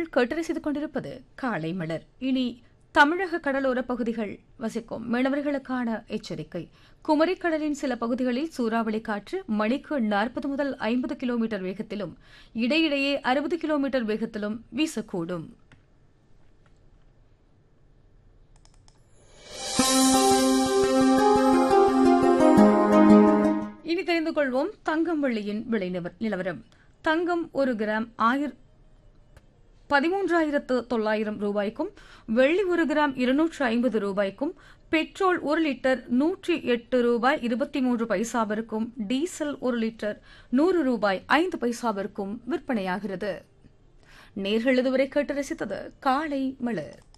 நேர்கள் கேட்டரசித்துக் கொண்டிருப்பது காலை மலர் இனி தமிழக கடலோர பகுதிகள் வசிக்கும் மீனவர்களுக்கான எச்சரிக்கை குமரிக்கடலின் சில பகுதிகளில் சூறாவளி காற்று மணிக்கு நாற்பது முதல் ஐம்பது கிலோமீட்டர் வேகத்திலும் இடையிடையே அறுபது கிலோமீட்டர் வேகத்திலும் வீசக்கூடும் இனி தெரிந்து கொள்வோம் தங்கம் வெள்ளியின் விலை நிவர்- நிலவரம் தங்கம் ஒரு கிராம் ஆயிர பதிமூன்றாயிரத்து தொள்ளாயிரம் ரூபாய்க்கும் வெள்ளி ஒரு கிராம் இருநூற்று ஐம்பது ரூபாய்க்கும் பெட்ரோல் ஒரு லிட்டர் நூற்றி எட்டு ரூபாய் இருபத்தி மூன்று பைசாவிற்கும் டீசல் ஒரு லிட்டர் நூறு ரூபாய் ஐந்து பைசாவிற்கும் விற்பனையாகிறது நேர்கள் இதுவரை கேட்டு ரசித்தது காலை மலர்